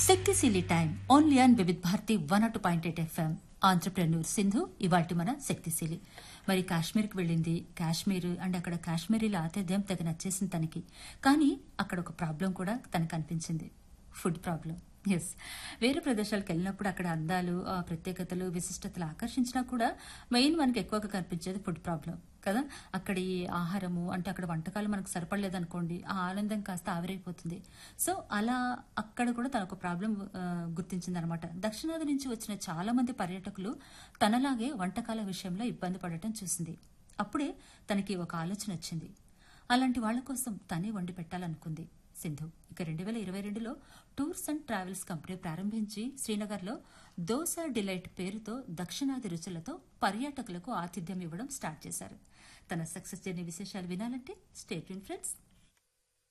శక్తిశీలి time only on Vividh Bharati one oh two point eight FM entrepreneur Sindhu ఇవాటి మన శక్తిశీలి మరి కాశ్మీర్కి వెళ్ళింది కాశ్మీర్ అండ్ అక్కడ కాశ్మీరీల ఆతిథ్యం తెగ నచ్చేసింది తనకి కానీ అక్కడ ఒక ప్రాబ్లం కూడా తనకు అనిపించింది ఫుడ్ ప్రాబ్లం ఎస్ వేరే ప్రదేశాలకు వెళ్ళినప్పుడు అక్కడ అందాలు ఆ ప్రత్యేకతలు విశిష్టతలు ఆకర్షించినా కూడా మెయిన్ మనకి ఎక్కువగా కనిపించేది ఫుడ్ ప్రాబ్లం కదా అక్కడి ఆహారము అంటే అక్కడ వంటకాలు మనకు సరిపడలేదనుకోండి ఆ ఆనందం కాస్త ఆవిరైపోతుంది సో అలా అక్కడ కూడా తన ఒక ప్రాబ్లం గుర్తించింది అనమాట దక్షిణాది నుంచి వచ్చిన చాలా మంది పర్యాటకులు తనలాగే వంటకాల విషయంలో ఇబ్బంది పడటం చూసింది అప్పుడే తనకి ఒక ఆలోచన వచ్చింది అలాంటి వాళ్ల కోసం తనే వండి పెట్టాలనుకుంది సింధు ఇక రెండు వేల ఇరవై రెండులో టూర్స్ అండ్ ట్రావెల్స్ కంపెనీ ప్రారంభించి శ్రీనగర్లో దోసా డిలైట్ పేరుతో దక్షిణాది రుచులతో పర్యాటకులకు ఆతిథ్యం ఇవ్వడం స్టార్ట్ చేశారు తన సక్సెస్ జర్నీ విశేషాలు వినాలంటే స్టేట్ ఫ్రెండ్స్